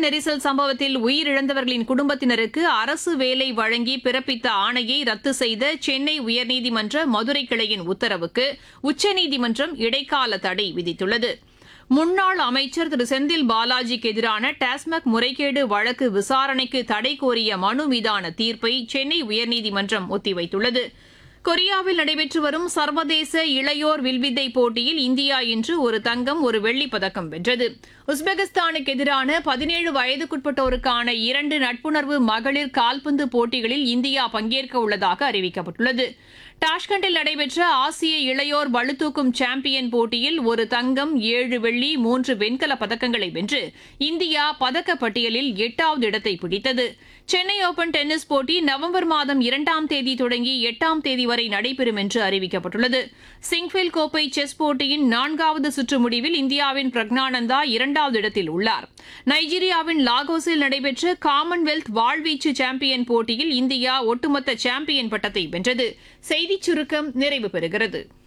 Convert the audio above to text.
நெரிசல் சம்பவத்தில் உயிரிழந்தவர்களின் குடும்பத்தினருக்கு அரசு வேலை வழங்கி பிறப்பித்த ஆணையை ரத்து செய்த சென்னை உயர்நீதிமன்ற மதுரை கிளையின் உத்தரவுக்கு உச்சநீதிமன்றம் இடைக்கால தடை விதித்துள்ளது முன்னாள் அமைச்சர் திரு செந்தில் பாலாஜிக்கு எதிரான டாஸ்மாக் முறைகேடு வழக்கு விசாரணைக்கு தடை கோரிய மனு மீதான தீர்ப்பை சென்னை உயர்நீதிமன்றம் ஒத்திவைத்துள்ளது கொரியாவில் நடைபெற்று வரும் சர்வதேச இளையோர் வில்வித்தை போட்டியில் இந்தியா இன்று ஒரு தங்கம் ஒரு வெள்ளிப் பதக்கம் வென்றது உஸ்பெகிஸ்தானுக்கு எதிரான பதினேழு வயதுக்குட்பட்டோருக்கான இரண்டு நட்புணர்வு மகளிர் கால்பந்து போட்டிகளில் இந்தியா பங்கேற்க உள்ளதாக அறிவிக்கப்பட்டுள்ளது டாஷ்கண்டில் நடைபெற்ற ஆசிய இளையோர் பளுதூக்கும் சாம்பியன் போட்டியில் ஒரு தங்கம் ஏழு வெள்ளி மூன்று வெண்கலப் பதக்கங்களை வென்று இந்தியா பதக்கப்பட்டியலில் எட்டாவது இடத்தை பிடித்தது சென்னை ஓபன் டென்னிஸ் போட்டி நவம்பர் மாதம் இரண்டாம் தேதி தொடங்கி எட்டாம் தேதி வரை நடைபெறும் என்று அறிவிக்கப்பட்டுள்ளது சிங்ஃபில் கோப்பை செஸ் போட்டியின் நான்காவது சுற்று முடிவில் இந்தியாவின் பிரக்னானந்தா இரண்டாவது இடத்தில் உள்ளார் நைஜீரியாவின் லாகோஸில் நடைபெற்ற காமன்வெல்த் வாழ்வீச்சு சாம்பியன் போட்டியில் இந்தியா ஒட்டுமொத்த சாம்பியன் பட்டத்தை வென்றது செய்திச் சுருக்கம் நிறைவு பெறுகிறது